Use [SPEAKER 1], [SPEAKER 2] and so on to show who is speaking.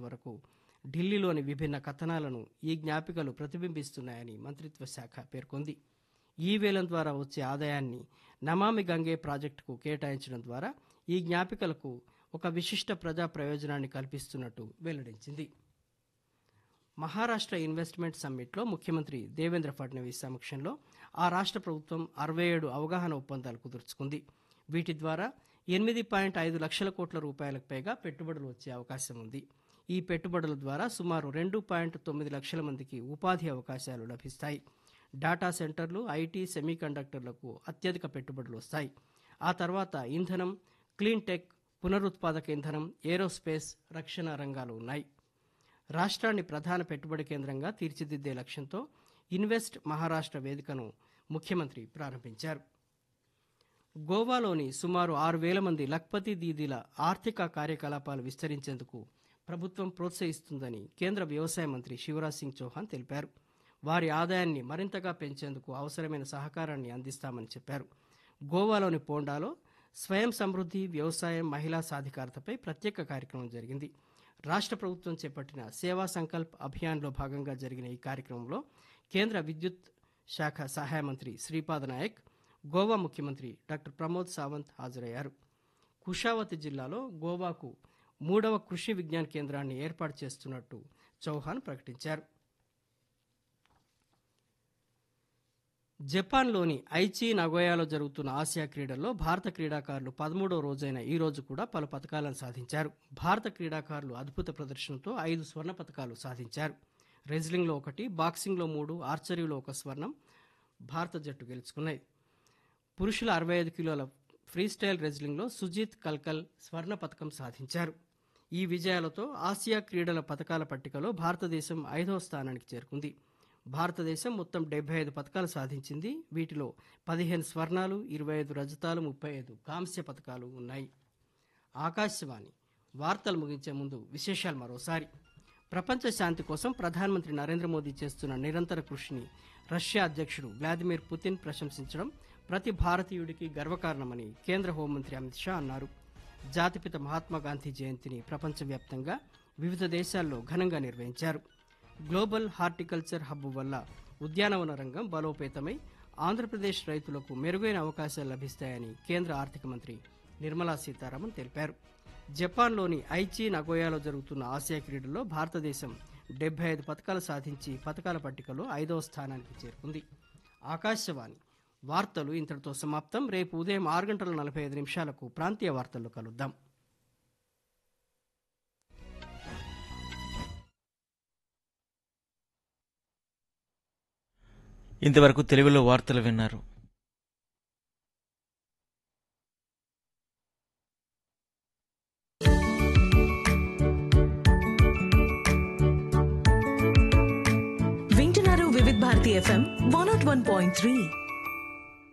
[SPEAKER 1] వరకు ఢిల్లీలోని విభిన్న కథనాలను ఈ జ్ఞాపికలు ప్రతిబింబిస్తున్నాయని మంత్రిత్వ శాఖ పేర్కొంది ఈ వేలం ద్వారా వచ్చే ఆదాయాన్ని నమామి గంగే ప్రాజెక్టుకు కేటాయించడం ద్వారా ఈ జ్ఞాపికలకు ఒక విశిష్ట ప్రజా ప్రయోజనాన్ని కల్పిస్తున్నట్టు వెల్లడించింది మహారాష్ట్ర ఇన్వెస్ట్మెంట్ సమ్మిట్లో ముఖ్యమంత్రి దేవేంద్ర ఫడ్నవీస్ సమక్షంలో ఆ రాష్ట్ర ప్రభుత్వం అరవై ఏడు అవగాహన ఒప్పందాలు కుదుర్చుకుంది వీటి ద్వారా ఎనిమిది పాయింట్ ఐదు లక్షల కోట్ల రూపాయలకు పైగా పెట్టుబడులు వచ్చే అవకాశం ఉంది ఈ పెట్టుబడుల ద్వారా సుమారు రెండు పాయింట్ తొమ్మిది లక్షల మందికి ఉపాధి అవకాశాలు లభిస్తాయి డాటా సెంటర్లు ఐటీ సెమీకండక్టర్లకు అత్యధిక పెట్టుబడులు వస్తాయి ఆ తర్వాత ఇంధనం క్లీన్ టెక్ పునరుత్పాదక ఇంధనం ఏరోస్పేస్ రక్షణ రంగాలు ఉన్నాయి రాష్ట్రాన్ని ప్రధాన పెట్టుబడి కేంద్రంగా తీర్చిదిద్దే లక్ష్యంతో ఇన్వెస్ట్ మహారాష్ట్ర వేదికను ముఖ్యమంత్రి ప్రారంభించారు గోవాలోని సుమారు ఆరు వేల మంది లఖ్పతి దీదీల ఆర్థిక కార్యకలాపాలు విస్తరించేందుకు ప్రభుత్వం ప్రోత్సహిస్తుందని కేంద్ర వ్యవసాయ మంత్రి శివరాజ్ సింగ్ చౌహాన్ తెలిపారు వారి ఆదాయాన్ని మరింతగా పెంచేందుకు అవసరమైన సహకారాన్ని అందిస్తామని చెప్పారు గోవాలోని పోండాలో స్వయం సమృద్ధి వ్యవసాయం మహిళా సాధికారతపై ప్రత్యేక కార్యక్రమం జరిగింది రాష్ట్ర ప్రభుత్వం చేపట్టిన సేవా సంకల్ప్ అభియాన్లో భాగంగా జరిగిన ఈ కార్యక్రమంలో కేంద్ర విద్యుత్ శాఖ సహాయ మంత్రి శ్రీపాద నాయక్ గోవా ముఖ్యమంత్రి డాక్టర్ ప్రమోద్ సావంత్ హాజరయ్యారు కుషావతి జిల్లాలో గోవాకు మూడవ కృషి విజ్ఞాన కేంద్రాన్ని ఏర్పాటు చేస్తున్నట్టు చౌహాన్ ప్రకటించారు జపాన్లోని ఐచి నగోయాలో జరుగుతున్న ఆసియా క్రీడల్లో భారత క్రీడాకారులు పదమూడో రోజైన ఈ రోజు కూడా పలు పథకాలను సాధించారు భారత క్రీడాకారులు అద్భుత ప్రదర్శనతో ఐదు స్వర్ణ పథకాలు సాధించారు రెజ్లింగ్లో ఒకటి బాక్సింగ్లో మూడు ఆర్చరీలో ఒక స్వర్ణం భారత జట్టు గెలుచుకున్నాయి పురుషుల అరవై ఐదు కిలోల ఫ్రీస్టైల్ రెజ్లింగ్లో సుజీత్ కల్కల్ స్వర్ణ పథకం సాధించారు ఈ విజయాలతో ఆసియా క్రీడల పథకాల పట్టికలో భారతదేశం ఐదవ స్థానానికి చేరుకుంది భారతదేశం మొత్తం డెబ్బై ఐదు పథకాలు సాధించింది వీటిలో పదిహేను స్వర్ణాలు ఇరవై ఐదు రజతాలు ముప్పై ఐదు కాంస్య పథకాలు ఉన్నాయి ఆకాశవాణి వార్తలు ముగించే ముందు విశేషాలు మరోసారి ప్రపంచ శాంతి కోసం ప్రధానమంత్రి నరేంద్ర మోదీ చేస్తున్న నిరంతర కృషిని రష్యా అధ్యక్షుడు వ్లాదిమిర్ పుతిన్ ప్రశంసించడం ప్రతి భారతీయుడికి గర్వకారణమని కేంద్ర హోంమంత్రి అమిత్ షా అన్నారు జాతిపిత మహాత్మా గాంధీ జయంతిని ప్రపంచవ్యాప్తంగా వివిధ దేశాల్లో ఘనంగా నిర్వహించారు గ్లోబల్ హార్టికల్చర్ హబ్ వల్ల ఉద్యానవన రంగం బలోపేతమై ఆంధ్రప్రదేశ్ రైతులకు మెరుగైన అవకాశాలు లభిస్తాయని కేంద్ర ఆర్థిక మంత్రి నిర్మలా సీతారామన్ తెలిపారు జపాన్లోని ఐచి నగోయాలో జరుగుతున్న ఆసియా క్రీడల్లో భారతదేశం డెబ్బై ఐదు పథకాలు సాధించి పథకాల పట్టికలో ఐదవ స్థానానికి చేరుకుంది ఆకాశవాణి వార్తలు ఇంతటితో సమాప్తం రేపు ఉదయం ఆరు గంటల నలభై ఐదు నిమిషాలకు ప్రాంతీయ వార్తల్లో కలుద్దాం
[SPEAKER 2] ఇంతవరకు తెలుగులో వార్తలు విన్నారు
[SPEAKER 3] వింటున్నారు Vividh Bharati FM one naught one point three